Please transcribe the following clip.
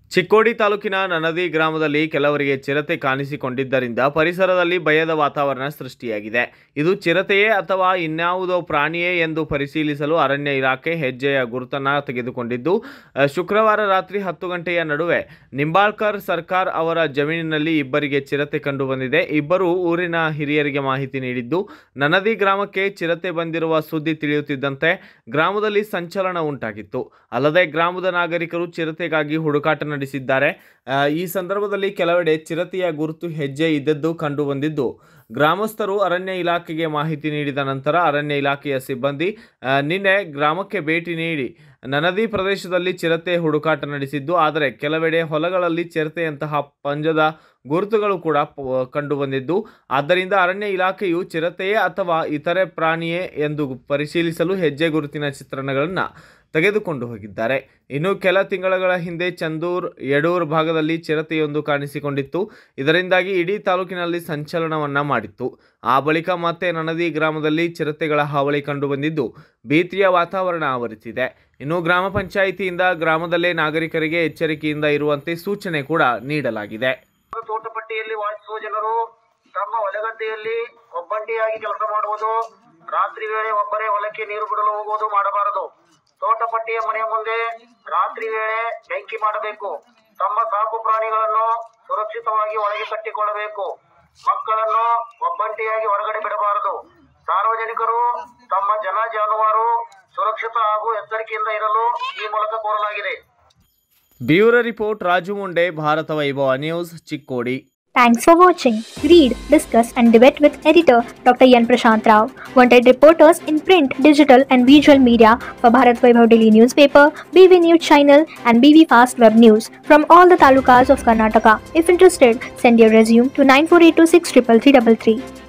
ಚಿಕ್ಕೋಡಿ ತಾಲೂಕಿನ ನನದಿ ಗ್ರಾಮದಲ್ಲಿ ಕೆಲವರಿಗೆ ಚಿರತೆ ಕಾಣಿಸಿಕೊಂಡಿದ್ದರಿಂದ ಪರಿಸರದಲ್ಲಿ ಭಯದ ವಾತಾವರಣ ಸೃಷ್ಟಿಯಾಗಿದೆ ಇದು ಚಿರತೆಯೇ ಅಥವಾ ಇನ್ಯಾವುದೋ ಪ್ರಾಣಿಯೇ ಎಂದು ಪರಿಶೀಲಿಸಲು ಅರಣ್ಯ ಇಲಾಖೆ ಹೆಜ್ಜೆಯ ಗುರುತನ್ನ ತೆಗೆದುಕೊಂಡಿದ್ದು ಅ, ಶುಕ್ರವಾರ ರಾತ್ರಿ ಹತ್ತು ಗಂಟೆಯ ನಡುವೆ ನಿಂಬಾಳ್ಕರ್ ಸರ್ಕಾರ್ ಅವರ ಜಮೀನಿನಲ್ಲಿ ಇಬ್ಬರಿಗೆ ಚಿರತೆ ಕಂಡುಬಂದಿದೆ ಇಬ್ಬರು ಊರಿನ ಹಿರಿಯರಿಗೆ ಮಾಹಿತಿ ನೀಡಿದ್ದು ನನದಿ ಗ್ರಾಮಕ್ಕೆ ಚಿರತೆ ಬಂದಿರುವ ಸುದ್ದಿ ತಿಳಿಯುತ್ತಿದ್ದಂತೆ ಗ್ರಾಮದಲ್ಲಿ ಸಂಚಲನ ಉಂಟಾಗಿತ್ತು ಅಲ್ಲದೆ ಗ್ರಾಮದ ನಾಗರಿಕರು ಚಿರತೆಗಾಗಿ ಹುಡುಕಾಟ ನಡೆಸಿದ್ದಾರೆ ಆ, ಈ ಸಂದರ್ಭದಲ್ಲಿ ಕೆಲವೆಡೆ ಚಿರತೆಯ ಗುರುತು ಹೆಜ್ಜೆ ಇದ್ದದ್ದು ಕಂಡುಬಂದಿದ್ದು ಗ್ರಾಮಸ್ಥರು ಅರಣ್ಯ ಇಲಾಖೆಗೆ ಮಾಹಿತಿ ನೀಡಿದ ನಂತರ ಅರಣ್ಯ ಇಲಾಖೆಯ ಸಿಬ್ಬಂದಿ ಆ, ನಿನ್ನೆ ಗ್ರಾಮಕ್ಕೆ ಭೇಟಿ ನೀಡಿ ನನದಿ ಪ್ರದೇಶದಲ್ಲಿ ಚಿರತೆ ಹುಡುಕಾಟ ನಡೆಸಿದ್ದು ಆದರೆ ಕೆಲವೆಡೆ ಹೊಲಗಳಲ್ಲಿ ಚಿರತೆಯಂತಹ ಪಂಜದ ಗುರುತುಗಳು ಕೂಡ ಪ- ಕಂಡುಬಂದಿದ್ದು ಆದ್ದರಿಂದ ಅರಣ್ಯ ಇಲಾಖೆಯು ಚಿರತೆಯೇ ಅಥವಾ ಇತರೆ ಪ್ರಾಣಿಯೇ ಎಂದು ಪರಿಶೀಲಿಸಲು ಹೆಜ್ಜೆ ಗುರುತಿನ ಚಿತ್ರಣಗಳನ್ನು ತೆಗೆದುಕೊಂಡು ಹೋಗಿದ್ದಾರೆ ಇನ್ನು ಕೆಲ ತಿಂಗಳುಗಳ ಹಿಂದೆ ಚಂದೂರ್ ಯಡೂರ್ ಭಾಗದಲ್ಲಿ ಚಿರತೆಯೊಂದು ಕಾಣಿಸಿಕೊಂಡಿತ್ತು ಇದರಿಂದಾಗಿ ಇಡೀ ತಾಲೂಕಿನಲ್ಲಿ ಸಂಚಲನವನ್ನ ಮಾಡಿತ್ತು ಆ ಬಳಿಕ ಮತ್ತೆ ನನದಿ ಗ್ರಾಮದಲ್ಲಿ ಚಿರತೆಗಳ ಹಾವಳಿ ಕಂಡುಬಂದಿದ್ದು ಭೀತಿಯ ವಾತಾವರಣ ಆವರಿಸಿದೆ ಇನ್ನು ಗ್ರಾಮ ಪಂಚಾಯಿತಿಯಿಂದ ಗ್ರಾಮದಲ್ಲೇ ನಾಗರಿಕರಿಗೆ ಎಚ್ಚರಿಕೆಯಿಂದ ಇರುವಂತೆ ಸೂಚನೆ ಕೂಡ ನೀಡಲಾಗಿದೆ ತೋಟಪಟ್ಟಿಯಲ್ಲಿ ವಾಸಿಸುವ ಜನರು ತಮ್ಮ ಹೊಲಗದ್ದೆಯಲ್ಲಿ ಒಬ್ಬಂಟಿಯಾಗಿ ಕೆಲಸ ಮಾಡುವುದು ರಾತ್ರಿ ವೇಳೆ ಒಬ್ಬರೇ ಹೊಲಕ್ಕೆ ನೀರು ಬಿಡಲು ಹೋಗುವುದು ಮಾಡಬಾರದು ತೋಟಪಟ್ಟಿಯ ಮನೆಯ ಮುಂದೆ ರಾತ್ರಿ ವೇಳೆ ಬೆಂಕಿ ಮಾಡಬೇಕು ತಮ್ಮ ಸಾಕು ಪ್ರಾಣಿಗಳನ್ನು ಸುರಕ್ಷಿತವಾಗಿ ಒಳಗೆ ಕಟ್ಟಿಕೊಳ್ಳಬೇಕು ಮಕ್ಕಳನ್ನು ಒಬ್ಬಂಟಿಯಾಗಿ ಹೊರಗಡೆ ಬಿಡಬಾರದು ಸಾರ್ವಜನಿಕರು ತಮ್ಮ ಜನ ಜಾನುವಾರು ಸುರಕ್ಷಿತ ಹಾಗೂ ಎಚ್ಚರಿಕೆಯಿಂದ ಇರಲು ಈ ಮೂಲಕ ಕೋರಲಾಗಿದೆ bureau report Raju Munde Bharata Vaibhava news Chikkodi Thanks for watching. Read, discuss, and debate with editor Dr. Yan Prashant Rao. Wanted reporters in print, digital, and visual media for Bharat Vaibhav Daily Newspaper, BV News Channel, and BV Fast Web News from all the talukas of Karnataka. If interested, send your resume to 9482633333.